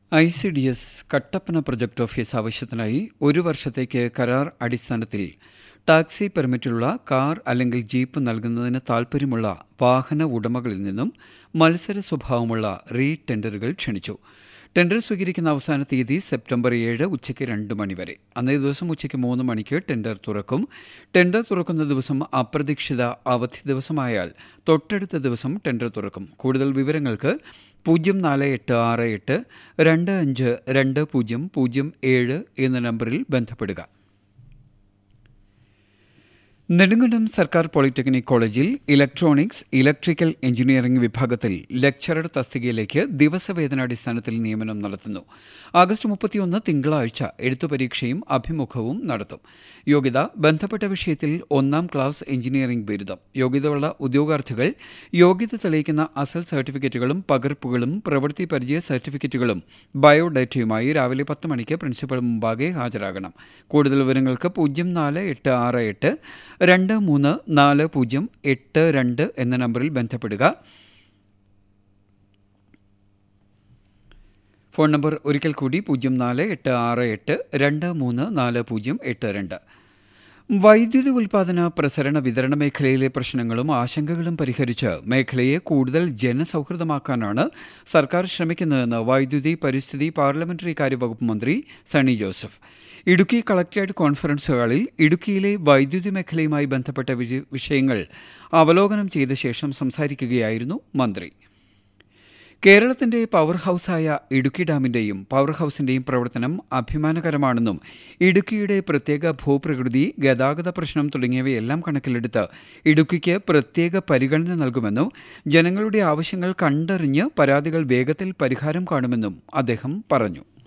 I C D S Kattappana project office ആവശ്യത്തിനായി ഒരു വർഷത്തേക്ക് കരാർ അടിസ്ഥാനത്തിൽ ടാക്സി പെർമിറ്റുള്ള കാർ അല്ലെങ്കിൽ ജീപ്പ് നൽകുന്നതിന് താൽപ്പര്യമുള്ള വാഹന ഉടമകളിൽ നിന്നും മത്സര സ്വഭാവമുള്ള റീ ടെൻഡറുകൾ ക്ഷണിച്ചു ടെൻഡർ സ്വീകരിക്കുന്ന അവസാന തീയതി സെപ്റ്റംബർ ഏഴ് ഉച്ചയ്ക്ക് രണ്ട് മണിവരെ അന്നേ ദിവസം ഉച്ചയ്ക്ക് മൂന്ന് മണിക്ക് ടെൻഡർ തുറക്കും ടെൻഡർ തുറക്കുന്ന ദിവസം അപ്രതീക്ഷിത അവധി ദിവസമായാൽ തൊട്ടടുത്ത ദിവസം ടെൻഡർ തുറക്കും കൂടുതൽ വിവരങ്ങൾക്ക് പൂജ്യം നാല് എട്ട് ആറ് എട്ട് രണ്ട് അഞ്ച് രണ്ട് പൂജ്യം പൂജ്യം ഏഴ് എന്ന നമ്പറിൽ ബന്ധപ്പെടുക നെടുങ്കണ്ടം സർക്കാർ പോളിടെക്നിക് കോളേജിൽ ഇലക്ട്രോണിക്സ് ഇലക്ട്രിക്കൽ എഞ്ചിനീയറിംഗ് വിഭാഗത്തിൽ ലെക്ചറർ തസ്തികയിലേക്ക് ദിവസവേതനാടിസ്ഥാനത്തിൽ നിയമനം നടത്തുന്നു ആഗസ്റ്റ് മുപ്പത്തിയൊന്ന് തിങ്കളാഴ്ച എഴുത്തു പരീക്ഷയും അഭിമുഖവും നടത്തും യോഗ്യത ബന്ധപ്പെട്ട വിഷയത്തിൽ ഒന്നാം ക്ലാസ് എഞ്ചിനീയറിംഗ് ബിരുദം യോഗ്യതയുള്ള ഉദ്യോഗാർത്ഥികൾ യോഗ്യത തെളിയിക്കുന്ന അസൽ സർട്ടിഫിക്കറ്റുകളും പകർപ്പുകളും പ്രവൃത്തി പരിചയ സർട്ടിഫിക്കറ്റുകളും ബയോഡേറ്റയുമായി രാവിലെ പത്ത് മണിക്ക് പ്രിൻസിപ്പൽ മുമ്പാകെ ഹാജരാകണം കൂടുതൽ വിവരങ്ങൾക്ക് പൂജ്യം നാല് എട്ട് ആറ് എട്ട് രണ്ട് മൂന്ന് നാല് പൂജ്യം എട്ട് രണ്ട് എന്ന നമ്പറിൽ ബന്ധപ്പെടുക ഫോൺ നമ്പർ ഒരിക്കൽ കൂടി പൂജ്യം നാല് എട്ട് ആറ് എട്ട് രണ്ട് മൂന്ന് നാല് പൂജ്യം എട്ട് രണ്ട് വൈദ്യുതി ഉൽപാദന പ്രസരണ വിതരണ മേഖലയിലെ പ്രശ്നങ്ങളും ആശങ്കകളും പരിഹരിച്ച് മേഖലയെ കൂടുതൽ ജനസൗഹൃദമാക്കാനാണ് സർക്കാർ ശ്രമിക്കുന്നതെന്ന് വൈദ്യുതി പരിസ്ഥിതി പാർലമെന്ററി കാര്യവകുപ്പ് മന്ത്രി സണ്ണി ജോസഫ് ഇടുക്കി കളക്ടറേറ്റ് കോൺഫറൻസ് ഹാളിൽ ഇടുക്കിയിലെ വൈദ്യുതി മേഖലയുമായി ബന്ധപ്പെട്ട വിഷയങ്ങൾ അവലോകനം ചെയ്ത ശേഷം സംസാരിക്കുകയായിരുന്നു മന്ത്രി കേരളത്തിന്റെ പവർ ഹൌസായ ഇടുക്കി ഡാമിന്റെയും പവർ ഹൌസിന്റെയും പ്രവർത്തനം അഭിമാനകരമാണെന്നും ഇടുക്കിയുടെ പ്രത്യേക ഭൂപ്രകൃതി ഗതാഗത പ്രശ്നം തുടങ്ങിയവയെല്ലാം കണക്കിലെടുത്ത് ഇടുക്കിക്ക് പ്രത്യേക പരിഗണന നൽകുമെന്നും ജനങ്ങളുടെ ആവശ്യങ്ങൾ കണ്ടറിഞ്ഞ് പരാതികൾ വേഗത്തിൽ പരിഹാരം കാണുമെന്നും അദ്ദേഹം പറഞ്ഞു